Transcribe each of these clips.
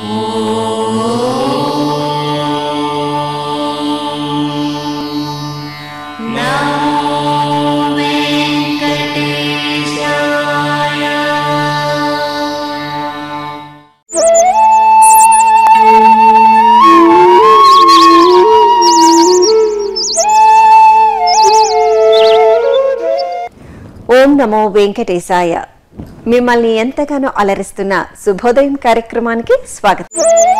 ఓం నమో వెంకటేశాయ మిమ్మల్ని ఎంతగానో అలరిస్తున్న శుభోదయం కార్యక్రమానికి స్వాగతం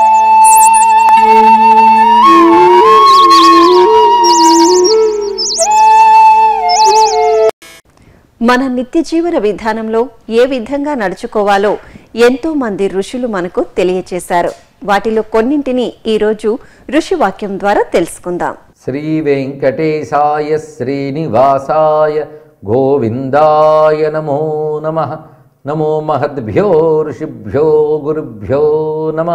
మన నిత్య జీవన విధానంలో ఏ విధంగా నడుచుకోవాలో ఎంతో మంది ఋషులు మనకు తెలియచేశారు వాటిలో కొన్నింటిని ఈరోజు ఋషి వాక్యం ద్వారా తెలుసుకుందాం శ్రీ వెంకటేశాయ శ్రీనివాసాయ గోవిందాయ నమో నమ నమో మహద్భ్యో ఋషిభ్యో గురుభ్యో నమ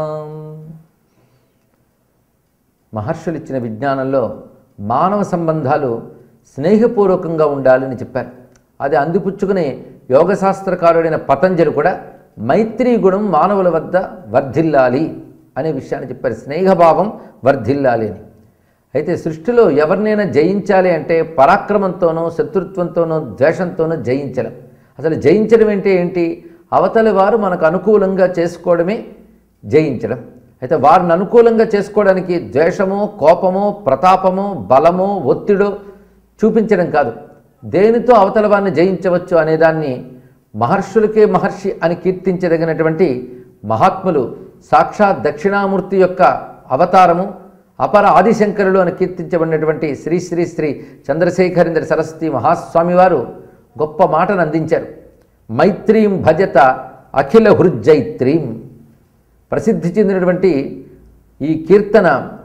మహర్షులు ఇచ్చిన విజ్ఞానంలో మానవ సంబంధాలు స్నేహపూర్వకంగా ఉండాలని చెప్పారు అది అందిపుచ్చుకునే యోగశాస్త్రకారుడైన పతంజలి కూడా మైత్రీ గుణం మానవుల వద్ద వర్ధిల్లాలి అనే విషయాన్ని చెప్పారు స్నేహభావం వర్ధిల్లాలి అని అయితే సృష్టిలో ఎవరినైనా జయించాలి అంటే పరాక్రమంతోనో శత్రుత్వంతోనో ద్వేషంతోనో జయించడం అసలు జయించడం అంటే ఏంటి అవతలి వారు మనకు అనుకూలంగా చేసుకోవడమే జయించడం అయితే వారిని అనుకూలంగా చేసుకోవడానికి ద్వేషమో కోపమో ప్రతాపమో బలమో ఒత్తిడో చూపించడం కాదు దేనితో అవతల వారిని జయించవచ్చు అనేదాన్ని మహర్షులకే మహర్షి అని కీర్తించదగినటువంటి మహాత్ములు సాక్షాత్ దక్షిణామూర్తి యొక్క అవతారము అపర ఆదిశంకరులు అని కీర్తించబడినటువంటి శ్రీ శ్రీ శ్రీ చంద్రశేఖరేంద్ర సరస్వతి మహాస్వామి వారు గొప్ప మాటను అందించారు మైత్రీం భజత అఖిల హృజ్జైత్రీం ప్రసిద్ధి చెందినటువంటి ఈ కీర్తన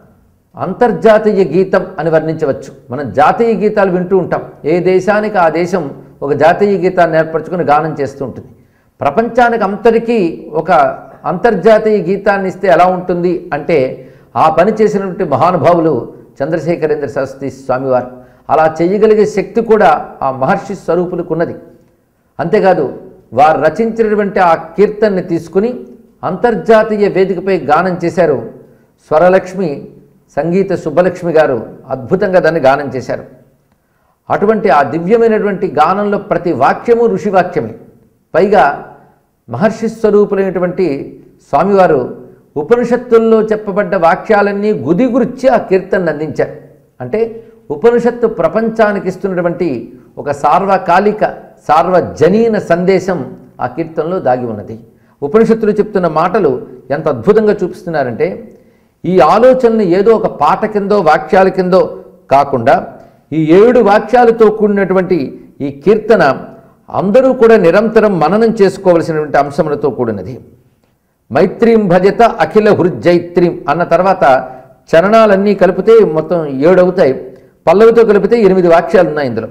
అంతర్జాతీయ గీతం అని వర్ణించవచ్చు మనం జాతీయ గీతాలు వింటూ ఉంటాం ఏ దేశానికి ఆ దేశం ఒక జాతీయ గీతాన్ని ఏర్పరచుకుని గానం చేస్తూ ఉంటుంది ప్రపంచానికి అంతరికీ ఒక అంతర్జాతీయ గీతాన్ని ఇస్తే ఎలా ఉంటుంది అంటే ఆ పని చేసినటువంటి మహానుభావులు చంద్రశేఖరేంద్ర సరస్వతి స్వామివారు అలా చేయగలిగే శక్తి కూడా ఆ మహర్షి స్వరూపులకు ఉన్నది అంతేకాదు వారు రచించినటువంటి ఆ కీర్తనని తీసుకుని అంతర్జాతీయ వేదికపై గానం చేశారు స్వరలక్ష్మి సంగీత సుబ్బలక్ష్మి గారు అద్భుతంగా దాన్ని గానం చేశారు అటువంటి ఆ దివ్యమైనటువంటి గానంలో ప్రతి వాక్యము ఋషి వాక్యమే పైగా మహర్షి స్వరూపులైనటువంటి స్వామివారు ఉపనిషత్తుల్లో చెప్పబడ్డ వాక్యాలన్నీ గుదిగుర్చి ఆ కీర్తనను అందించారు అంటే ఉపనిషత్తు ప్రపంచానికి ఇస్తున్నటువంటి ఒక సార్వకాలిక సార్వజనీన సందేశం ఆ కీర్తనలో దాగి ఉన్నది ఉపనిషత్తులు చెప్తున్న మాటలు ఎంత అద్భుతంగా చూపిస్తున్నారంటే ఈ ఆలోచనని ఏదో ఒక పాట కిందో వాక్యాల కిందో కాకుండా ఈ ఏడు వాక్యాలతో కూడినటువంటి ఈ కీర్తన అందరూ కూడా నిరంతరం మననం చేసుకోవలసినటువంటి అంశములతో కూడినది మైత్రీం భజత అఖిల హృజ్జైత్రీం అన్న తర్వాత చరణాలన్నీ కలిపితే మొత్తం ఏడు అవుతాయి పల్లవితో కలిపితే ఎనిమిది వాక్యాలు ఉన్నాయి ఇందులో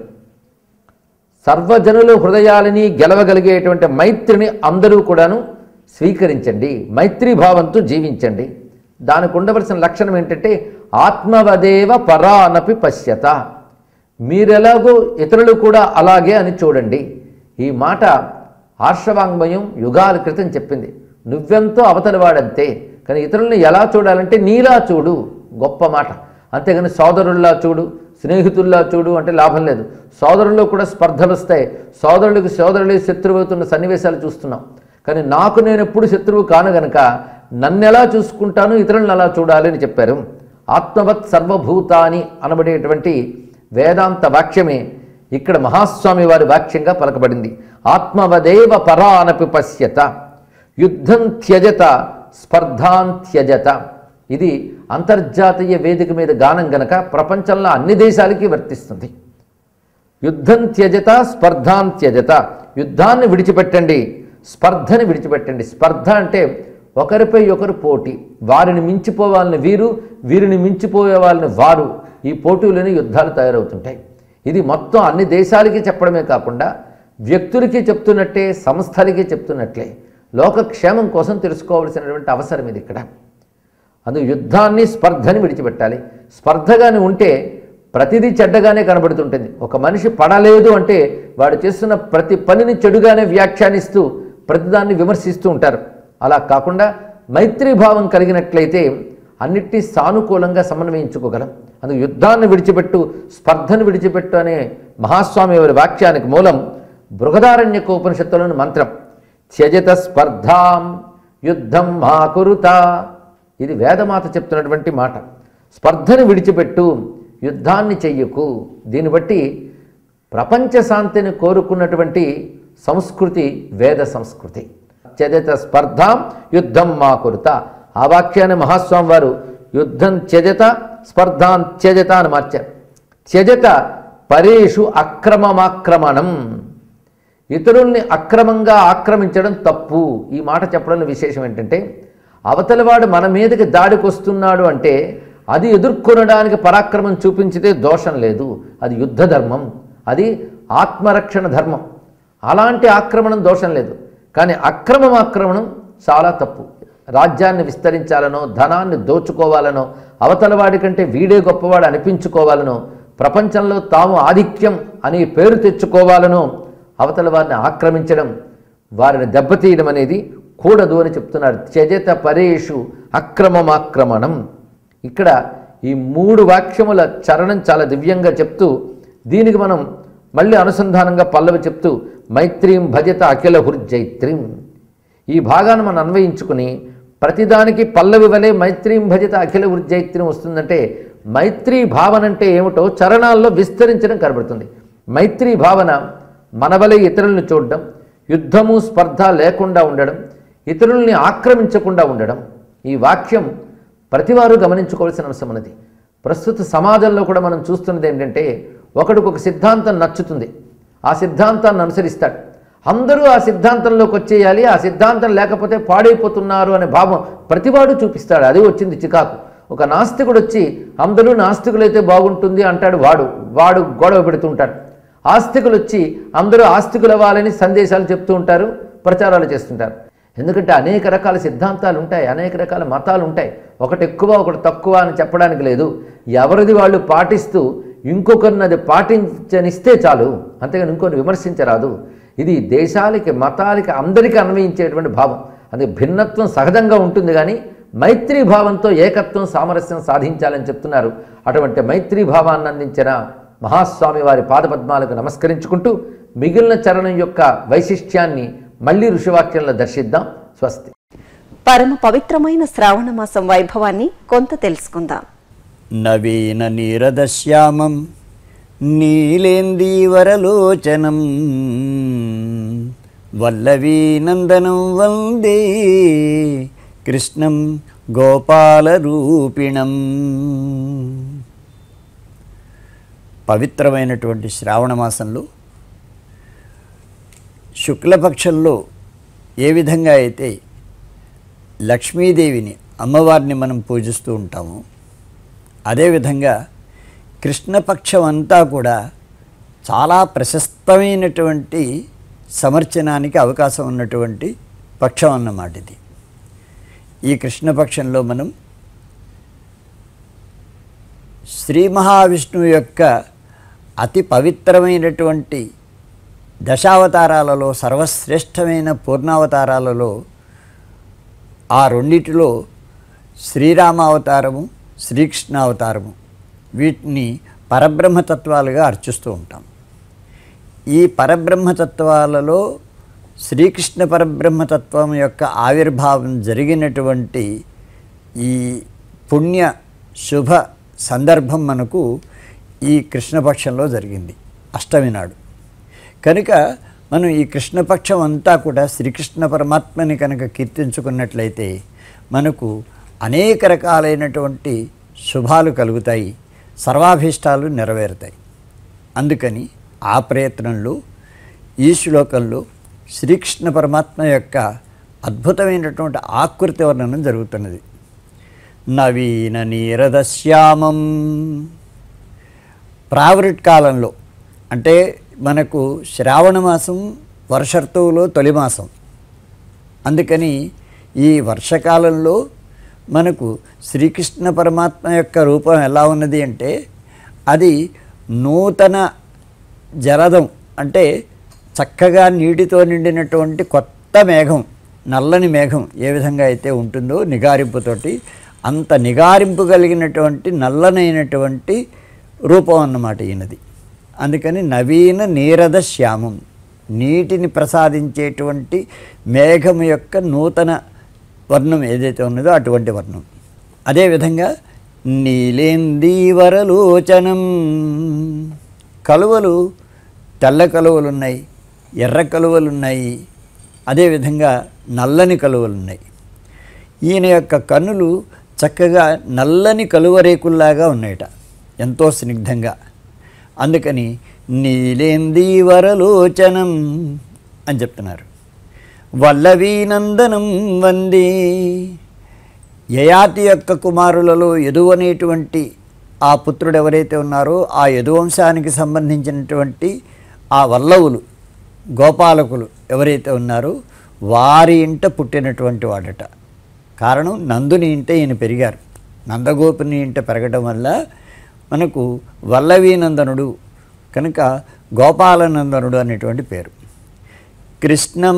సర్వజనుల హృదయాలని గెలవగలిగేటువంటి మైత్రిని అందరూ కూడాను స్వీకరించండి మైత్రీ భావంతో జీవించండి దానికి ఉండవలసిన లక్షణం ఏంటంటే ఆత్మవదేవ పరానపి పశ్యత మీరెలాగో ఇతరులు కూడా అలాగే అని చూడండి ఈ మాట ఆర్షవాంగ్మయం యుగాల క్రితం చెప్పింది నువ్వెంతో అవతలివాడంతే కానీ ఇతరుల్ని ఎలా చూడాలంటే నీలా చూడు గొప్ప మాట అంతేగాని సోదరుల్లా చూడు స్నేహితుల్లా చూడు అంటే లాభం లేదు సోదరుల్లో కూడా స్పర్ధలు వస్తాయి సోదరులకు సోదరులే శత్రువు అవుతున్న సన్నివేశాలు చూస్తున్నాం కానీ నాకు నేను ఎప్పుడు శత్రువు కాను గనక నన్నెలా చూసుకుంటాను ఇతరులను అలా చూడాలి అని చెప్పారు ఆత్మవత్ సర్వభూతాని అనబడేటువంటి వేదాంత వాక్యమే ఇక్కడ మహాస్వామి వారి వాక్యంగా పలకబడింది ఆత్మవదేవ పరానపి పశ్యత యుద్ధం త్యజత స్పర్ధాన్ త్యజత ఇది అంతర్జాతీయ వేదిక మీద గానం గనక ప్రపంచంలో అన్ని దేశాలకి వర్తిస్తుంది యుద్ధం త్యజత స్పర్ధాన్ త్యజత యుద్ధాన్ని విడిచిపెట్టండి స్పర్ధని విడిచిపెట్టండి స్పర్ధ అంటే ఒకరిపై ఒకరు పోటీ వారిని మించిపోవాలని వీరు వీరిని మించిపోయే వాళ్ళని వారు ఈ పోటీలోనే యుద్ధాలు తయారవుతుంటాయి ఇది మొత్తం అన్ని దేశాలకి చెప్పడమే కాకుండా వ్యక్తులకి చెప్తున్నట్టే సంస్థలకి చెప్తున్నట్లే లోకక్షేమం కోసం తెలుసుకోవాల్సినటువంటి అవసరం ఇది ఇక్కడ అందుకు యుద్ధాన్ని స్పర్ధని విడిచిపెట్టాలి స్పర్ధగాని ఉంటే ప్రతిదీ చెడ్డగానే కనబడుతుంటుంది ఒక మనిషి పడలేదు అంటే వాడు చేస్తున్న ప్రతి పనిని చెడుగానే వ్యాఖ్యానిస్తూ ప్రతిదాన్ని విమర్శిస్తూ ఉంటారు అలా కాకుండా మైత్రీభావం కలిగినట్లయితే అన్నిటినీ సానుకూలంగా సమన్వయించుకోగలం అందుకు యుద్ధాన్ని విడిచిపెట్టు స్పర్ధను విడిచిపెట్టు అనే మహాస్వామి వారి వాక్యానికి మూలం బృహదారణ్యక ఉపనిషత్తులోని మంత్రం త్యజత స్పర్ధాం యుద్ధం మా కురుత ఇది వేదమాత చెప్తున్నటువంటి మాట స్పర్ధను విడిచిపెట్టు యుద్ధాన్ని చెయ్యకు దీన్ని బట్టి ప్రపంచ శాంతిని కోరుకున్నటువంటి సంస్కృతి వేద సంస్కృతి త్యజత స్పర్ధాం యుద్ధం మా కురుత ఆ వాక్యాన్ని మహాస్వామి వారు యుద్ధం త్యజత స్పర్ధాం త్యజత అని మార్చారు త్యజత పరేషు అక్రమమాక్రమణం ఇతరుల్ని అక్రమంగా ఆక్రమించడం తప్పు ఈ మాట చెప్పడంలో విశేషం ఏంటంటే అవతలవాడు మన మీదకి దాడికి వస్తున్నాడు అంటే అది ఎదుర్కొనడానికి పరాక్రమం చూపించితే దోషం లేదు అది యుద్ధ ధర్మం అది ఆత్మరక్షణ ధర్మం అలాంటి ఆక్రమణం దోషం లేదు కానీ అక్రమం ఆక్రమణం చాలా తప్పు రాజ్యాన్ని విస్తరించాలనో ధనాన్ని దోచుకోవాలనో అవతలవాడి కంటే వీడే గొప్పవాడు అనిపించుకోవాలనో ప్రపంచంలో తాము ఆధిక్యం అనే పేరు తెచ్చుకోవాలనో అవతల వారిని ఆక్రమించడం వారిని దెబ్బతీయడం అనేది కూడదు అని చెప్తున్నారు త్యజత పరేషు అక్రమమాక్రమణం ఇక్కడ ఈ మూడు వాక్యముల చరణం చాలా దివ్యంగా చెప్తూ దీనికి మనం మళ్ళీ అనుసంధానంగా పల్లవి చెప్తూ మైత్రీం భజత అఖిల హుర్జైత్రీం ఈ భాగాన్ని మనం అన్వయించుకుని ప్రతిదానికి పల్లవి వలె మైత్రీం భజిత అఖిల ఉర్జైత్యం వస్తుందంటే మైత్రీ భావన అంటే ఏమిటో చరణాల్లో విస్తరించడం కనబడుతుంది మైత్రీ భావన మన వలె ఇతరులను చూడడం యుద్ధము స్పర్ధ లేకుండా ఉండడం ఇతరుల్ని ఆక్రమించకుండా ఉండడం ఈ వాక్యం ప్రతివారు గమనించుకోవాల్సిన అంశం ఉన్నది ప్రస్తుత సమాజంలో కూడా మనం చూస్తున్నది ఏంటంటే ఒకడికి ఒక సిద్ధాంతం నచ్చుతుంది ఆ సిద్ధాంతాన్ని అనుసరిస్తాడు అందరూ ఆ సిద్ధాంతంలోకి వచ్చేయాలి ఆ సిద్ధాంతం లేకపోతే పాడైపోతున్నారు అనే భావం ప్రతివాడు చూపిస్తాడు అదే వచ్చింది చికాకు ఒక నాస్తికుడు వచ్చి అందరూ నాస్తికులైతే బాగుంటుంది అంటాడు వాడు వాడు గొడవ పెడుతుంటాడు ఆస్తికులు వచ్చి అందరూ ఆస్తికులు అవ్వాలని సందేశాలు చెప్తూ ఉంటారు ప్రచారాలు చేస్తుంటారు ఎందుకంటే అనేక రకాల సిద్ధాంతాలు ఉంటాయి అనేక రకాల మతాలు ఉంటాయి ఒకటి ఎక్కువ ఒకటి తక్కువ అని చెప్పడానికి లేదు ఎవరిది వాళ్ళు పాటిస్తూ ఇంకొకరిని అది పాటించనిస్తే చాలు అంతేగాని ఇంకొన్ని విమర్శించరాదు ఇది దేశాలకి మతాలకి అందరికీ అన్వయించేటువంటి భావం అది భిన్నత్వం సహజంగా ఉంటుంది కానీ మైత్రీ భావంతో ఏకత్వం సామరస్యం సాధించాలని చెప్తున్నారు అటువంటి మైత్రీ భావాన్ని అందించిన మహాస్వామి వారి పాదపద్మాలకు నమస్కరించుకుంటూ మిగిలిన చరణం యొక్క వైశిష్ట్యాన్ని మళ్ళీ ఋషివాక్యంలో దర్శిద్దాం స్వస్తి పరమ పవిత్రమైన శ్రావణ మాసం వైభవాన్ని కొంత తెలుసుకుందాం నవీన నీరదశ్యామం నీలేందీవరలోచనం వల్లవీనందనం వందే కృష్ణం గోపాలరూపిణం పవిత్రమైనటువంటి శ్రావణ మాసంలో శుక్లపక్షంలో ఏ విధంగా అయితే లక్ష్మీదేవిని అమ్మవారిని మనం పూజిస్తూ ఉంటాము అదేవిధంగా కృష్ణపక్షం అంతా కూడా చాలా ప్రశస్తమైనటువంటి సమర్చనానికి అవకాశం ఉన్నటువంటి పక్షం అన్నమాట ఇది ఈ కృష్ణపక్షంలో మనం శ్రీ మహావిష్ణువు యొక్క అతి పవిత్రమైనటువంటి దశావతారాలలో సర్వశ్రేష్టమైన పూర్ణావతారాలలో ఆ రెండిటిలో శ్రీరామావతారము శ్రీకృష్ణావతారము వీటిని పరబ్రహ్మతత్వాలుగా అర్చిస్తూ ఉంటాం ఈ పరబ్రహ్మతత్వాలలో శ్రీకృష్ణ పరబ్రహ్మతత్వం యొక్క ఆవిర్భావం జరిగినటువంటి ఈ పుణ్య శుభ సందర్భం మనకు ఈ కృష్ణపక్షంలో జరిగింది అష్టమి నాడు కనుక మనం ఈ కృష్ణపక్షం అంతా కూడా శ్రీకృష్ణ పరమాత్మని కనుక కీర్తించుకున్నట్లయితే మనకు అనేక రకాలైనటువంటి శుభాలు కలుగుతాయి సర్వాభీష్టాలు నెరవేరుతాయి అందుకని ఆ ప్రయత్నంలో ఈ శ్లోకంలో శ్రీకృష్ణ పరమాత్మ యొక్క అద్భుతమైనటువంటి ఆకృతి వర్ణనం జరుగుతున్నది నవీన నీరదశ్యామం ప్రావృట్ కాలంలో అంటే మనకు శ్రావణ మాసం వర్ష ఋతువులో తొలి మాసం అందుకని ఈ వర్షకాలంలో మనకు శ్రీకృష్ణ పరమాత్మ యొక్క రూపం ఎలా ఉన్నది అంటే అది నూతన జలదం అంటే చక్కగా నీటితో నిండినటువంటి కొత్త మేఘం నల్లని మేఘం ఏ విధంగా అయితే ఉంటుందో నిగారింపుతోటి అంత నిగారింపు కలిగినటువంటి నల్లనైనటువంటి రూపం అన్నమాట ఈయనది అందుకని నవీన నీరద శ్యామం నీటిని ప్రసాదించేటువంటి మేఘం యొక్క నూతన వర్ణం ఏదైతే ఉన్నదో అటువంటి వర్ణం అదేవిధంగా నీలేందీవరలోచనం కలువలు తెల్ల కలువలు ఉన్నాయి ఎర్ర కలువలు ఉన్నాయి అదేవిధంగా నల్లని కలువలు ఉన్నాయి ఈయన యొక్క కన్నులు చక్కగా నల్లని కలువరేకుల్లాగా ఉన్నాయట ఎంతో స్నిగ్ధంగా అందుకని నీలేందీవరలోచనం అని చెప్తున్నారు వల్లవీనందనం వందే యయాతి యొక్క కుమారులలో యదువనేటువంటి ఆ పుత్రుడు ఎవరైతే ఉన్నారో ఆ యదువంశానికి సంబంధించినటువంటి ఆ వల్లవులు గోపాలకులు ఎవరైతే ఉన్నారో వారి ఇంట పుట్టినటువంటి వాడట కారణం నందుని ఇంట ఈయన పెరిగారు నందగోపుని ఇంట పెరగడం వల్ల మనకు వల్లవీనందనుడు కనుక గోపాలనందనుడు అనేటువంటి పేరు కృష్ణం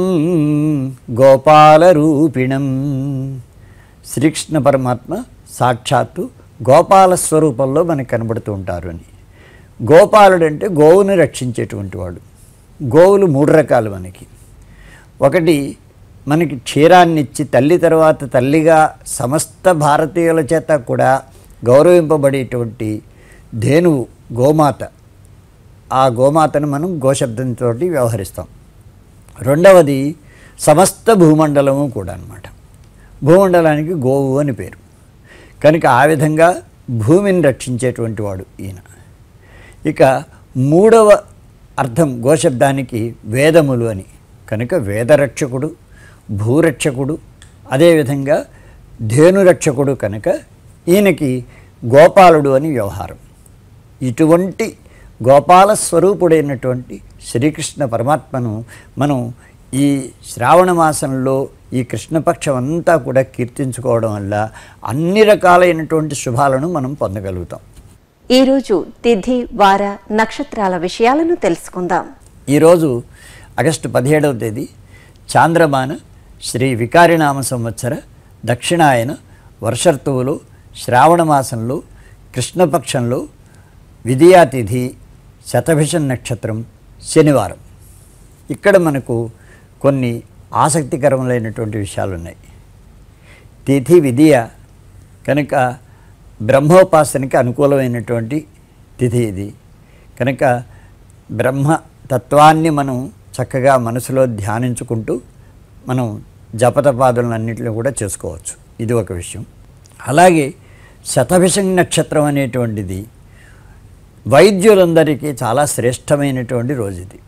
గోపాలరూపిణం శ్రీకృష్ణ పరమాత్మ సాక్షాత్తు గోపాల స్వరూపంలో మనకు కనబడుతూ ఉంటారు అని గోపాలుడు అంటే గోవుని రక్షించేటువంటి వాడు గోవులు మూడు రకాలు మనకి ఒకటి మనకి క్షీరాన్ని ఇచ్చి తల్లి తర్వాత తల్లిగా సమస్త భారతీయుల చేత కూడా గౌరవింపబడేటువంటి ధేనువు గోమాత ఆ గోమాతను మనం గోశబ్దంతో వ్యవహరిస్తాం రెండవది సమస్త భూమండలము కూడా అన్నమాట భూమండలానికి గోవు అని పేరు కనుక ఆ విధంగా భూమిని రక్షించేటువంటి వాడు ఈయన ఇక మూడవ అర్థం గోశబ్దానికి వేదములు అని కనుక వేదరక్షకుడు భూరక్షకుడు అదేవిధంగా ధేనురక్షకుడు కనుక ఈయనకి గోపాలుడు అని వ్యవహారం ఇటువంటి గోపాల స్వరూపుడైనటువంటి శ్రీకృష్ణ పరమాత్మను మనం ఈ శ్రావణ మాసంలో ఈ కృష్ణపక్షం అంతా కూడా కీర్తించుకోవడం వల్ల అన్ని రకాలైనటువంటి శుభాలను మనం పొందగలుగుతాం ఈరోజు తిథి వార నక్షత్రాల విషయాలను తెలుసుకుందాం ఈరోజు ఆగస్టు పదిహేడవ తేదీ చాంద్రమాన శ్రీ వికారినామ సంవత్సర దక్షిణాయన వర్షర్తువులో శ్రావణ మాసంలో కృష్ణపక్షంలో విధియా తిథి శతభిషం నక్షత్రం శనివారం ఇక్కడ మనకు కొన్ని ఆసక్తికరములైనటువంటి విషయాలు ఉన్నాయి తిథి విధియ కనుక బ్రహ్మోపాసనకి అనుకూలమైనటువంటి తిథి ఇది కనుక బ్రహ్మ తత్వాన్ని మనం చక్కగా మనసులో ధ్యానించుకుంటూ మనం జపతపాదులన్నింటినీ కూడా చేసుకోవచ్చు ఇది ఒక విషయం అలాగే శతభిషం నక్షత్రం అనేటువంటిది వైద్యులందరికీ చాలా శ్రేష్టమైనటువంటి రోజు ఇది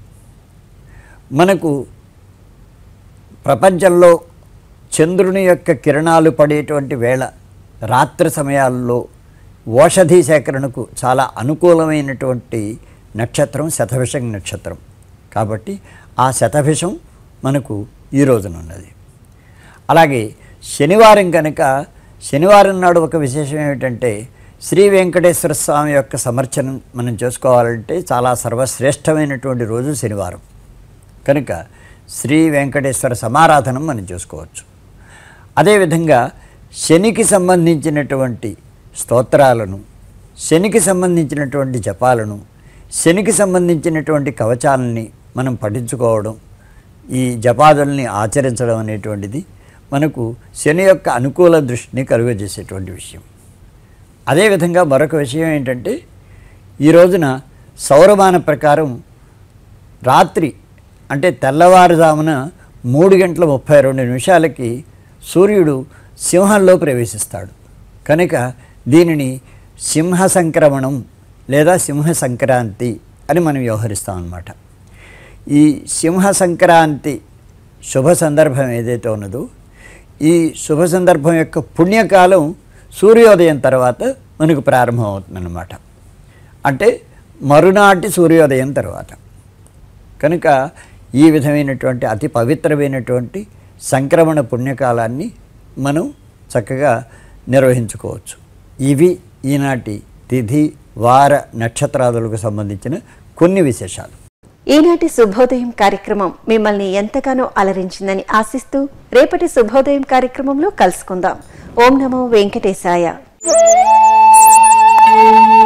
మనకు ప్రపంచంలో చంద్రుని యొక్క కిరణాలు పడేటువంటి వేళ రాత్రి సమయాల్లో ఓషధి సేకరణకు చాలా అనుకూలమైనటువంటి నక్షత్రం శతభిషం నక్షత్రం కాబట్టి ఆ శతభిషం మనకు ఈ రోజున ఉన్నది అలాగే శనివారం కనుక శనివారం నాడు ఒక విశేషం ఏమిటంటే శ్రీ వెంకటేశ్వర స్వామి యొక్క సమర్చనం మనం చేసుకోవాలంటే చాలా సర్వశ్రేష్టమైనటువంటి రోజు శనివారం కనుక శ్రీ వెంకటేశ్వర సమారాధనం మనం చేసుకోవచ్చు అదేవిధంగా శనికి సంబంధించినటువంటి స్తోత్రాలను శనికి సంబంధించినటువంటి జపాలను శనికి సంబంధించినటువంటి కవచాలని మనం పఠించుకోవడం ఈ జపాదుల్ని ఆచరించడం అనేటువంటిది మనకు శని యొక్క అనుకూల దృష్టిని కలుగజేసేటువంటి విషయం అదేవిధంగా మరొక విషయం ఏంటంటే ఈ రోజున సౌరమాన ప్రకారం రాత్రి అంటే తెల్లవారుజామున మూడు గంటల ముప్పై రెండు నిమిషాలకి సూర్యుడు సింహంలో ప్రవేశిస్తాడు కనుక దీనిని సింహ సంక్రమణం లేదా సింహ సంక్రాంతి అని మనం వ్యవహరిస్తాం అన్నమాట ఈ సింహ సంక్రాంతి శుభ సందర్భం ఏదైతే ఉన్నదో ఈ శుభ సందర్భం యొక్క పుణ్యకాలం సూర్యోదయం తర్వాత మనకు ప్రారంభమవుతుందన్నమాట అంటే మరునాటి సూర్యోదయం తర్వాత కనుక ఈ విధమైనటువంటి అతి పవిత్రమైనటువంటి సంక్రమణ పుణ్యకాలాన్ని మనం చక్కగా నిర్వహించుకోవచ్చు ఇవి ఈనాటి తిథి వార నక్షత్రాదులకు సంబంధించిన కొన్ని విశేషాలు ఈనాటి శుభోదయం కార్యక్రమం మిమ్మల్ని ఎంతగానో అలరించిందని ఆశిస్తూ రేపటి శుభోదయం కార్యక్రమంలో కలుసుకుందాం ఓం నమో వెంకటేశాయ